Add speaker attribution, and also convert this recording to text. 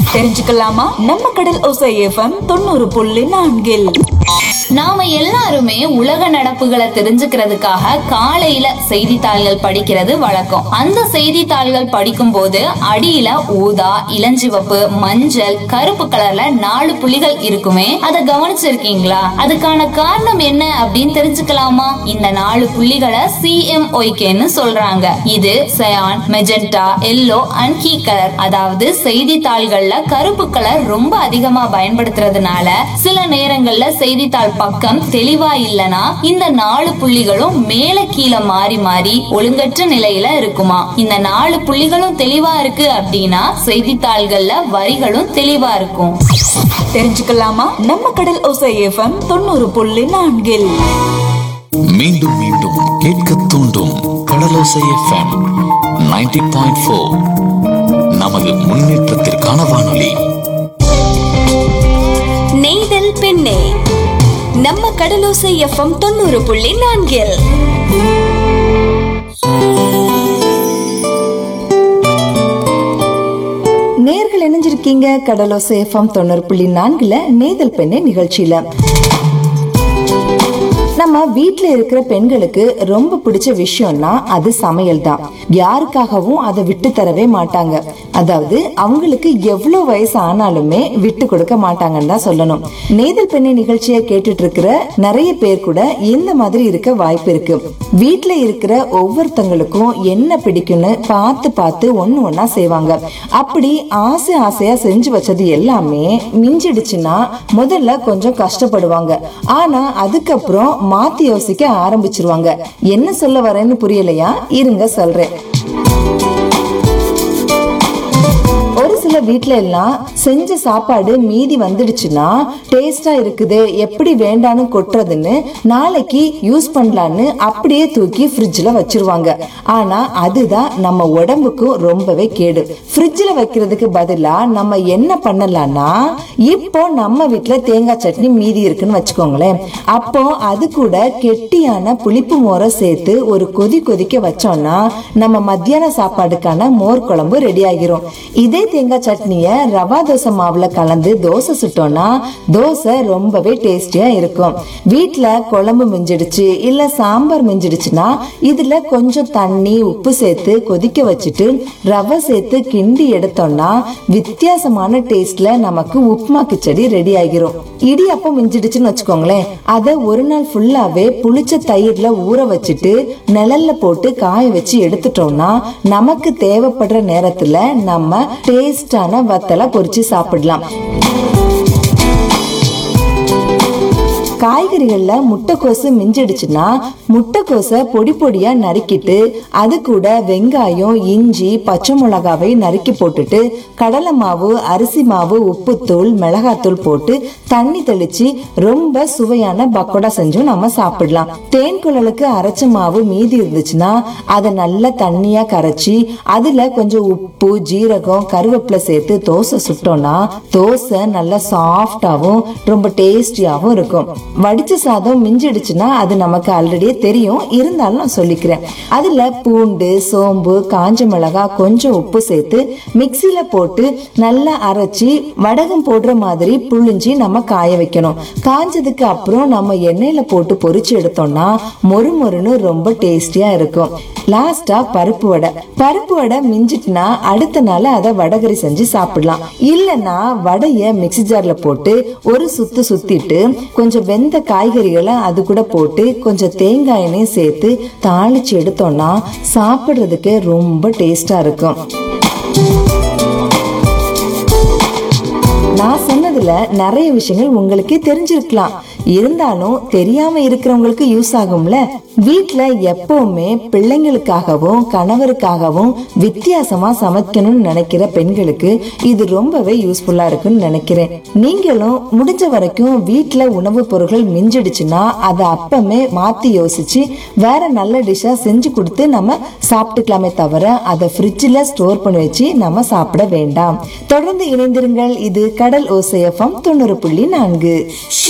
Speaker 1: தெரிஞ்சுக்கலாமா நம்ம கடல் ஓசை எஃப்எம் தொண்ணூறு புள்ளி நான்கில்
Speaker 2: நாம எல்லாருமே உலக நடப்புகளை தெரிஞ்சுக்கிறதுக்காக காலையில செய்தித்தாள்கள் படிக்கிறது வழக்கம் அந்த செய்தித்தாள்கள் படிக்கும் போது அடியில ஊதா இளஞ்சிவப்பு மஞ்சள் கருப்பு கலர்ல நாலு புள்ளிகள் இருக்குமே அதை கவனிச்சிருக்கீங்களா அதுக்கான காரணம் என்ன அப்படின்னு தெரிஞ்சுக்கலாமா இந்த நாலு புள்ளிகளை சிஎம்ஒய்கேன்னு சொல்றாங்க இது cyan magenta yellow and key colour அதாவது செய்தித்தாள்கள்ல கருப்பு கலர் ரொம்ப அதிகமா பயன்படுத்துறதுனால சில நேரங்கள்ல செய்தித்தாள் பக்கம் தெளிவா இல்லனா இந்த நாலு புள்ளிகளும் மேல கீழே மாறி மாறி ஒழுங்கற்ற நிலையில இருக்குமா இந்த நாலு புள்ளிகளும் தெளிவா இருக்கு அப்படின்னா செய்தித்தாள்கள்ல வரிகளும் தெளிவா இருக்கும்
Speaker 1: தெரிஞ்சுக்கலாமா நம்ம கடல் ஓசை எஃப்எம் தொண்ணூறு புள்ளி நான்கில்
Speaker 3: மீண்டும் மீண்டும் கேட்க தூண்டும் கடலோசை எஃப்எம் 90.4 பாயிண்ட் ஃபோர் நமது முன்னேற்றத்திற்கான வானொலி
Speaker 4: நெய்தல் பெண்ணே நம்ம கடலோசை எஃப்எம் தொண்ணூறு புள்ளி நான்கில்
Speaker 5: நேர்கள் இணைஞ்சிருக்கீங்க கடலோசை எஃப்எம் தொண்ணூறு புள்ளி நான்குல நேதல் பெண்ணை நிகழ்ச்சியில நம்ம வீட்ல இருக்கிற பெண்களுக்கு ரொம்ப பிடிச்ச விஷயம்னா அது சமையல் தான் யாருக்காகவும் அதை விட்டு தரவே மாட்டாங்க அதாவது அவங்களுக்கு எவ்வளவு வயசு ஆனாலுமே விட்டு கொடுக்க மாட்டாங்கன்னு தான் சொல்லணும் நேதல் பெண்ணை நிகழ்ச்சியை கேட்டுட்டு இருக்கிற நிறைய பேர் கூட இந்த மாதிரி இருக்க வாய்ப்பு இருக்கு வீட்ல இருக்கிற ஒவ்வொருத்தங்களுக்கும் என்ன பிடிக்கும்னு பார்த்து பார்த்து ஒண்ணு ஒண்ணா செய்வாங்க அப்படி ஆசை ஆசையா செஞ்சு வச்சது எல்லாமே மிஞ்சிடுச்சுன்னா முதல்ல கொஞ்சம் கஷ்டப்படுவாங்க ஆனா அதுக்கப்புறம் மாத்தி யோசிக்க ஆரம்பிச்சிருவாங்க என்ன சொல்ல வரேன்னு புரியலையா இருங்க சொல்றேன் ஒரு சில வீட்ல எல்லாம் செஞ்ச சாப்பாடு மீதி வந்துடுச்சுன்னா டேஸ்டா இருக்குது எப்படி வேண்டான்னு கொட்டுறதுன்னு நாளைக்கு யூஸ் பண்ணலான்னு அப்படியே தூக்கி ஃப்ரிட்ஜ்ல வச்சிருவாங்க ஆனா அதுதான் நம்ம உடம்புக்கும் ரொம்பவே கேடு ஃப்ரிட்ஜ்ல வைக்கிறதுக்கு பதிலா நம்ம என்ன பண்ணலாம்னா இப்போ நம்ம வீட்ல தேங்காய் சட்னி மீதி இருக்குன்னு வச்சுக்கோங்களேன் அப்போ அது கூட கெட்டியான புளிப்பு மோரை சேர்த்து ஒரு கொதி கொதிக்க வச்சோம்னா நம்ம மத்தியான சாப்பாடுக்கான மோர் குழம்பு ரெடி ஆகிரும் இதே தேங்காய் சட்னிய ரவா தோசை மாவுல கலந்து தோசை சுட்டோம்னா தோசை ரொம்பவே டேஸ்டியா இருக்கும் வீட்ல குழம்பு மிஞ்சிடுச்சு இல்ல சாம்பார் மிஞ்சிடுச்சுன்னா இதுல கொஞ்சம் தண்ணி உப்பு சேர்த்து கொதிக்க வச்சுட்டு ரவை சேர்த்து கிண்டி எடுத்தோம்னா வித்தியாசமான டேஸ்ட்ல நமக்கு உப்புமா கிச்சடி ரெடி ஆகிரும் இடியாப்பம் மிஞ்சிடுச்சுன்னு வச்சுக்கோங்களேன் அதை ஒரு நாள் ஃபுல்லாவே புளிச்ச தயிர்ல ஊற வச்சுட்டு நிழல்ல போட்டு காய வச்சு எடுத்துட்டோம்னா நமக்கு தேவைப்படுற நேரத்துல நம்ம டேஸ்டான வத்தலை பொரிச்சு சாப்பிடலாம் காய்கறிகள்ல முட்டைக்கோசு மிஞ்சிடுச்சுன்னா முட்டைக்கோசை பொடி பொடியா நறுக்கிட்டு அது கூட வெங்காயம் இஞ்சி பச்சை மிளகாவை நறுக்கி போட்டுட்டு கடலை மாவு அரிசி மாவு உப்புத்தூள் மிளகாத்தூள் போட்டு தண்ணி தெளிச்சு ரொம்ப சுவையான பக்கோடா செஞ்சும் நம்ம சாப்பிடலாம் தேன் குழலுக்கு அரைச்ச மாவு மீதி இருந்துச்சுன்னா அதை நல்லா தண்ணியா கரைச்சி அதுல கொஞ்சம் உப்பு ஜீரகம் கருவேப்பிலை சேர்த்து தோசை சுட்டோம்னா தோசை நல்லா சாஃப்டாவும் ரொம்ப டேஸ்டியாவும் இருக்கும் வடிச்ச சாதம் மிஞ்சிடுச்சுன்னா அது நமக்கு ஆல்ரெடியே தெரியும் இருந்தாலும் நான் சொல்லிக்கிறேன் அதுல பூண்டு சோம்பு காஞ்ச மிளகாய் கொஞ்சம் உப்பு சேர்த்து மிக்சியில போட்டு நல்லா அரைச்சி வடகம் போடுற மாதிரி புழிஞ்சி நம்ம காய வைக்கணும் காஞ்சதுக்கு அப்புறம் நம்ம எண்ணெயில போட்டு பொரிச்சு எடுத்தோம்னா மொறு மொறுன்னு ரொம்ப டேஸ்டியா இருக்கும் லாஸ்டா பருப்பு வடை பருப்பு வடை மிஞ்சிட்டுனா அடுத்த நாள் அதை வடகரி செஞ்சு சாப்பிடலாம் இல்லைன்னா வடைய மிக்ஸி ஜார்ல போட்டு ஒரு சுத்து சுத்திட்டு கொஞ்சம் வெந்த காய்கறிகளை அது கூட போட்டு கொஞ்சம் தேங்காய் எண்ணெயும் சேர்த்து தாளிச்சு எடுத்தோம்னா சாப்பிடுறதுக்கு ரொம்ப டேஸ்டா இருக்கும் நான் சொன்னதுல நிறைய விஷயங்கள் உங்களுக்கே தெரிஞ்சிருக்கலாம் இருந்தாலும் தெரியாம இருக்கிறவங்களுக்கு யூஸ் ஆகும்ல வீட்ல எப்பவுமே பிள்ளைங்களுக்காகவும் கணவருக்காகவும் வித்தியாசமா சமைக்கணும்னு நினைக்கிற பெண்களுக்கு இது ரொம்பவே யூஸ்ஃபுல்லா இருக்குன்னு நினைக்கிறேன் நீங்களும் முடிஞ்ச வரைக்கும் வீட்ல உணவுப் பொருட்கள் மிஞ்சிடுச்சுன்னா அதை அப்பமே மாத்தி யோசிச்சு வேற நல்ல டிஷ்ஷா செஞ்சு கொடுத்து நம்ம சாப்பிட்டுக்கலாமே தவிர அதை ஃப்ரிட்ஜில் ஸ்டோர் பண்ணி வச்சு நம்ம சாப்பிட வேண்டாம் தொடர்ந்து இணைந்திருங்கள் இது கடல் ஓசையஃபம் தொண்ணூறு புள்ளி நான்கு